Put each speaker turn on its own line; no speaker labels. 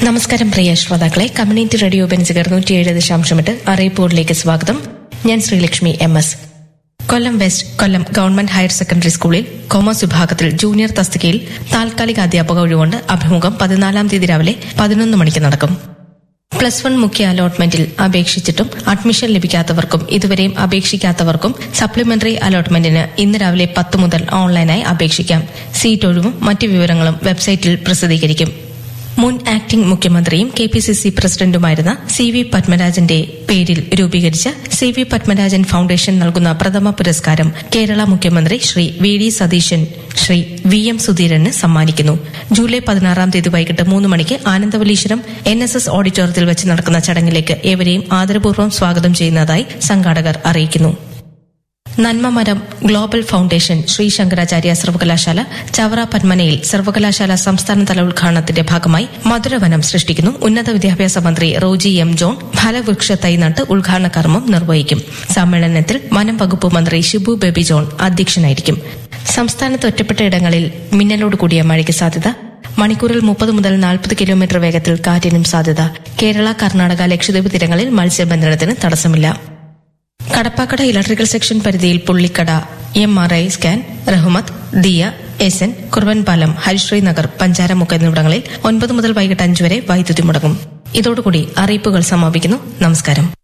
നമസ്കാരം പ്രിയ ശ്രോതാക്കളെ community radio Benziger നൂറ്റിയേഴ് ദശാംശമെട്ട് അറിയിപ്പുകളിലേക്ക് സ്വാഗതം ഞാൻ Sreelakshmi M S Kollam west Kollam government higher secondary സ്കൂളിൽ കോമേഴ്സ് വിഭാഗത്തിൽ ജൂനിയർ തസ്തികയിൽ താൽക്കാലിക അധ്യാപക ഒഴിവുകൊണ്ട് അഭിമുഖം പതിനാലാം തീയതി രാവിലെ പതിനൊന്ന് മണിക്ക് നടക്കും പ്ലസ് വൺ മുഖ്യ അലോട്ട്മെന്റിൽ അപേക്ഷിച്ചിട്ടും അഡ്മിഷൻ ലഭിക്കാത്തവർക്കും ഇതുവരെയും അപേക്ഷിക്കാത്തവർക്കും സപ്ലിമെന്ററി അലോട്ട്മെന്റിന് ഇന്ന് രാവിലെ പത്ത് മുതൽ ഓൺലൈനായി അപേക്ഷിക്കാം സീറ്റ് ഒഴിവും മറ്റു വിവരങ്ങളും വെബ്സൈറ്റിൽ പ്രസിദ്ധീകരിക്കും മുൻ ആക്ടിംഗ് മുഖ്യമന്ത്രിയും കെ പി സി സി പ്രസിഡന്റുമായിരുന്ന സി വി പത്മരാജന്റെ പേരിൽ രൂപീകരിച്ച സി വി പത്മരാജൻ ഫൌണ്ടേഷൻ നൽകുന്ന പ്രഥമ പുരസ്കാരം കേരള മുഖ്യമന്ത്രി Shri V D Satheesan Shri V M സുധീരന് സമ്മാനിക്കുന്നു ജൂലൈ പതിനാറാം തീയതി വൈകിട്ട് മൂന്ന് മണിക്ക് ആനന്ദവല്ലീശ്വരം എൻ എസ് എസ് ഓഡിറ്റോറിയത്തിൽ വെച്ച് നടക്കുന്ന ചടങ്ങിലേക്ക് ഏവരെയും ആദരപൂർവ്വം സ്വാഗതം ചെയ്യുന്നതായി സംഘാടകർ അറിയിക്കുന്നു നന്മമരം ഗ്ലോബൽ ഫൌണ്ടേഷൻ ശ്രീ ശങ്കരാചാര്യ സർവകലാശാല ചവറ പന്മനയിൽ സർവകലാശാല സംസ്ഥാനതല ഉദ്ഘാടനത്തിന്റെ ഭാഗമായി മധുരവനം സൃഷ്ടിക്കുന്നു ഉന്നത വിദ്യാഭ്യാസ മന്ത്രി റോജി എം ജോൺ ഫലവൃക്ഷ തൈ നട്ട് ഉദ്ഘാടന കർമ്മം നിർവഹിക്കും സമ്മേളനത്തിൽ വനം വകുപ്പ് മന്ത്രി ഷിബു ബേബി ജോൺ അധ്യക്ഷനായിരിക്കും സംസ്ഥാനത്ത് ഒറ്റപ്പെട്ട ഇടങ്ങളിൽ മിന്നലോട് കൂടിയ മഴയ്ക്ക് സാധ്യത മണിക്കൂറിൽ മുപ്പത് മുതൽ നാൽപ്പത് കിലോമീറ്റർ വേഗത്തിൽ കാറ്റിനും സാധ്യത കേരള കർണാടക ലക്ഷദ്വീപ് തീരങ്ങളിൽ മത്സ്യബന്ധനത്തിന് തടസ്സമില്ല കടപ്പാക്കട ഇലക്ട്രിക്കൽ സെക്ഷൻ പരിധിയിൽ Pullikkada M R I scan Rahmath Diya S N Kurbanpalam Harisree Nagar Pancharamukku എന്നിവിടങ്ങളിൽ ഒൻപത് മുതൽ വൈകിട്ട് അഞ്ച് വരെ വൈദ്യുതി മുടങ്ങും ഇതോടുകൂടി അറിയിപ്പുകൾ സമാപിക്കുന്നു നമസ്കാരം